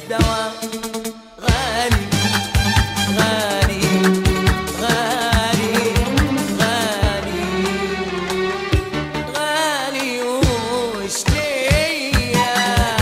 دواء غالي غالي غالي غالي غالي وش ليا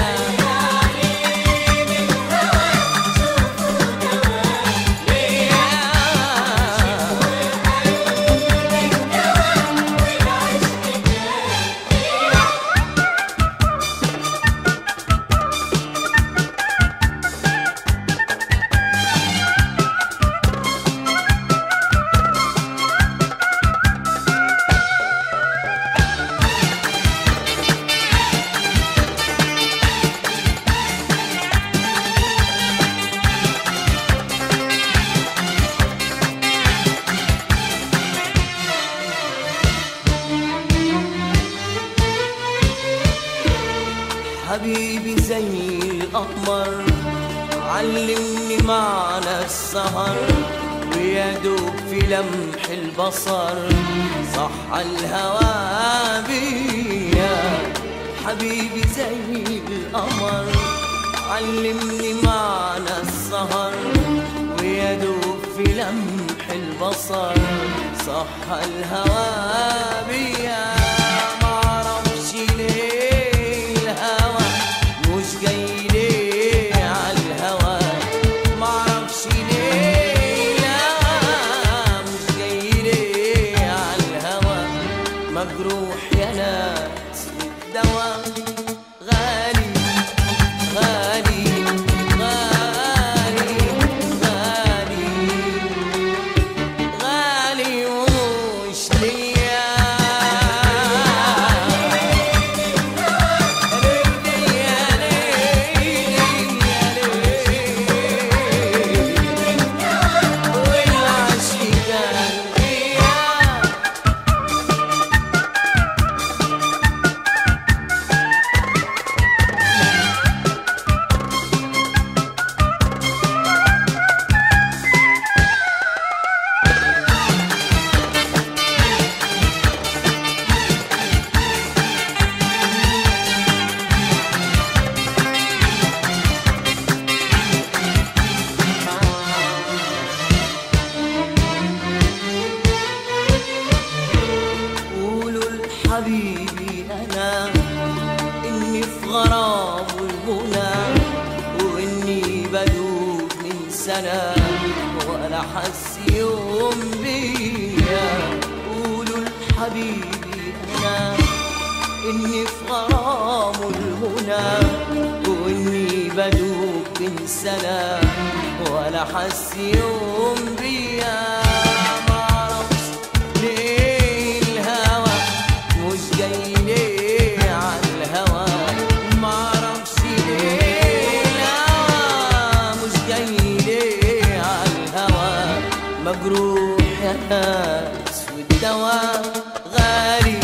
حبيبي زي القمر علمني معنى السهر ويا دوب في لمح البصر صح الهوى بيا حبيبي زي القمر علمني معنى السهر ويا دوب في لمح البصر صح الهوى بيا معرفش ليه الهوى مش جاي ليه عالهوى معرفش ليه الهوى مش جاي ليه عالهوى مجروح يا ناس والدواء غالي غالي غالي غالي غالي وش ليا ليلي يا ليلي يا ليلي والعشيقة فيها قولوا لحبيبي انا اني في غرام والغنى واني بدوب من سنه ولا حس يوم بيا قولوا لحبيبي انا اني في غرام والغنى واني بدوب من سنه ولا حس يوم بيا معرفش ليه الهوى مش جاي ليه عالهوى معرفش ليه الهوى مش جاي ليه عالهوى مجروح يا ناس والدواء غالي